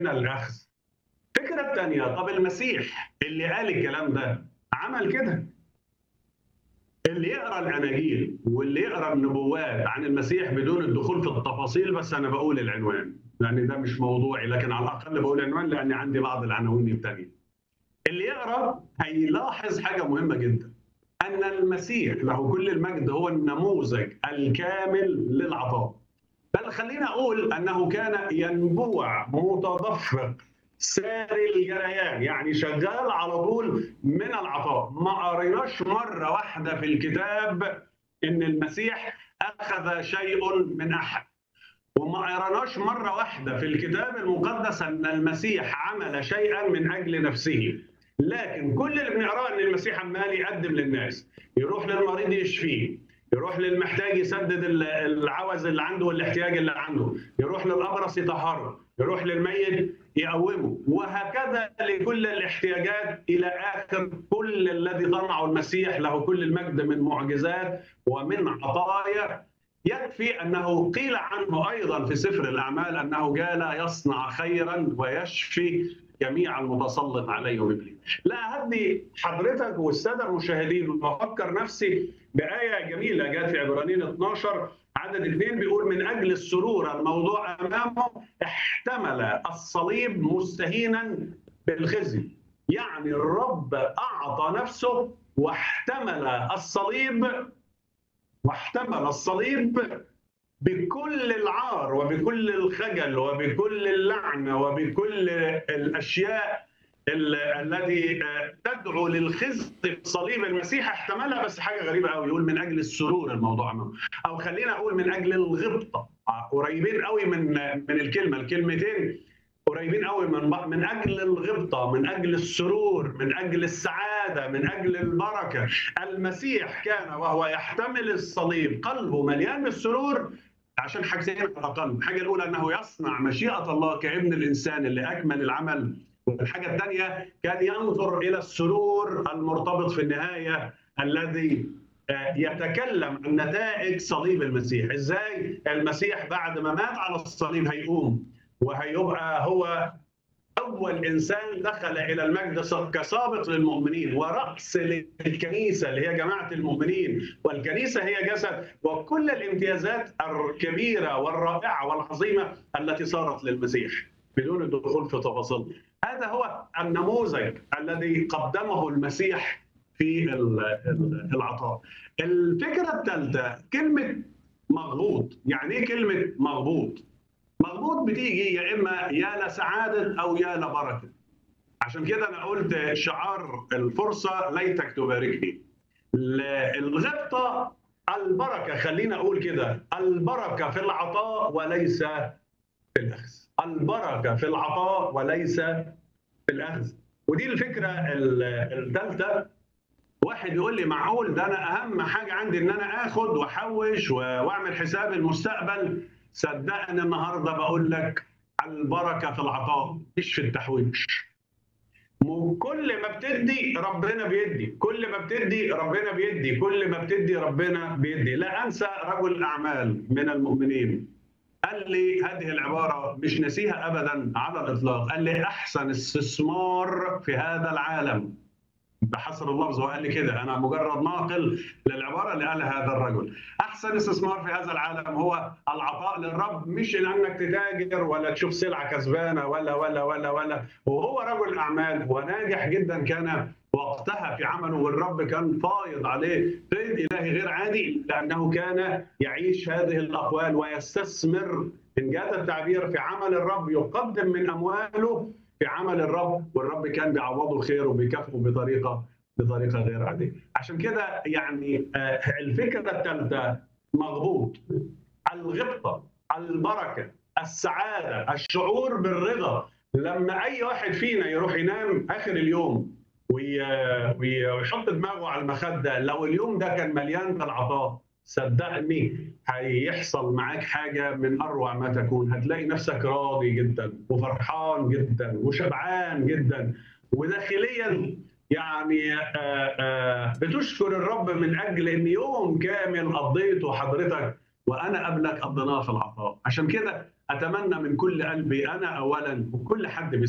الأخذ الفكرة الثانية طب المسيح اللي قال الكلام ده عمل كده اللي يقرا الاناجيل واللي يقرا النبوات عن المسيح بدون الدخول في التفاصيل بس انا بقول العنوان لان ده مش موضوعي لكن على الاقل بقول العنوان لان عندي بعض العناوين الثانيه. اللي يقرا هيلاحظ حاجه مهمه جدا ان المسيح له كل المجد هو النموذج الكامل للعطاء. بل خلينا اقول انه كان ينبوع متدفق ساري الجريان يعني شغال على طول من العطاء ما قريناش مرة واحدة في الكتاب إن المسيح أخذ شيء من أحد وما قرناش مرة واحدة في الكتاب المقدس أن المسيح عمل شيئا من أجل نفسه لكن كل اللي بنقراه أن المسيح عمال يقدم للناس يروح للمريض يشفيه يروح للمحتاج يسدد العوز اللي عنده والاحتياج اللي عنده يروح للأبرص يطهره يروح للميت يقومه وهكذا لكل الاحتياجات الى اخر كل الذي صنعه المسيح له كل المجد من معجزات ومن عطايا يكفي انه قيل عنه ايضا في سفر الاعمال انه جال يصنع خيرا ويشفي جميع المتسلط عليهم ابليس. لا هدي حضرتك والساده المشاهدين وافكر نفسي بايه جميله جت في عبرانيين 12 عدد اثنين بيقول من اجل السرور الموضوع امامه احتمل الصليب مستهينا بالخزي يعني الرب اعطى نفسه واحتمل الصليب واحتمل الصليب بكل العار وبكل الخجل وبكل اللعنه وبكل الاشياء الذي تدعو للخزي في صليب المسيح احتملها بس حاجه غريبه قوي يقول من اجل السرور الموضوع امامه او خلينا اقول من اجل الغبطه قريبين قوي من من الكلمه الكلمتين قريبين قوي من من اجل الغبطه من اجل السرور من اجل السعاده من اجل البركه المسيح كان وهو يحتمل الصليب قلبه مليان بالسرور عشان حاجتين على الاقل الحاجه الاولى انه يصنع مشيئه الله كابن الانسان اللي اكمل العمل والحاجة الثانية كان ينظر إلى السرور المرتبط في النهاية الذي يتكلم عن نتائج صليب المسيح إزاي المسيح بعد ما مات على الصليب هيقوم وهيبقى هو أول إنسان دخل إلى المجد كسابق للمؤمنين ورأس للكنيسة اللي هي جماعة المؤمنين والكنيسة هي جسد وكل الامتيازات الكبيرة والرائعة والعظيمة التي صارت للمسيح بدون الدخول في تفاصيل هذا هو النموذج الذي قدمه المسيح في العطاء الفكرة الثالثة كلمة مغبوط يعني ايه كلمة مغبوط مغبوط بتيجي يا إما يا لسعادة أو يا لبركة عشان كده أنا قلت شعار الفرصة ليتك تباركني الغبطة البركة خلينا أقول كده البركة في العطاء وليس في الأخذ البركه في العطاء وليس في الاخذ ودي الفكره الثالثه واحد يقول لي معقول ده انا اهم حاجه عندي ان انا اخد واحوش واعمل حساب المستقبل صدقني النهارده بقول لك البركه في العطاء مش في التحويش كل ما بتدي ربنا بيدي كل ما بتدي ربنا بيدي كل ما بتدي ربنا بيدي لا انسى رجل اعمال من المؤمنين قال لي هذه العبارة مش نسيها أبدا على الإطلاق قال لي أحسن استثمار في هذا العالم بحسب اللفظ وقال لي كده أنا مجرد ناقل للعبارة اللي قالها هذا الرجل أحسن استثمار في هذا العالم هو العطاء للرب مش إنك تتاجر ولا تشوف سلعة كسبانة ولا ولا ولا ولا وهو رجل أعمال وناجح جدا كان وقتها في عمله والرب كان فايض عليه فيض الهي غير عادي لانه كان يعيش هذه الاقوال ويستثمر ان جاز التعبير في عمل الرب يقدم من امواله في عمل الرب والرب كان بيعوضه خير وبيكافئه بطريقه بطريقه غير عاديه عشان كده يعني الفكره الثالثه مغبوط الغبطه البركه السعاده الشعور بالرضا لما اي واحد فينا يروح ينام اخر اليوم ويحط دماغه على المخده لو اليوم ده كان مليان بالعطاء صدقني هيحصل معاك حاجه من اروع ما تكون هتلاقي نفسك راضي جدا وفرحان جدا وشبعان جدا وداخليا يعني آآ آآ بتشكر الرب من اجل ان يوم كامل قضيته حضرتك وانا قبلك الضناف العطاء عشان كده اتمنى من كل قلبي انا اولا وكل حد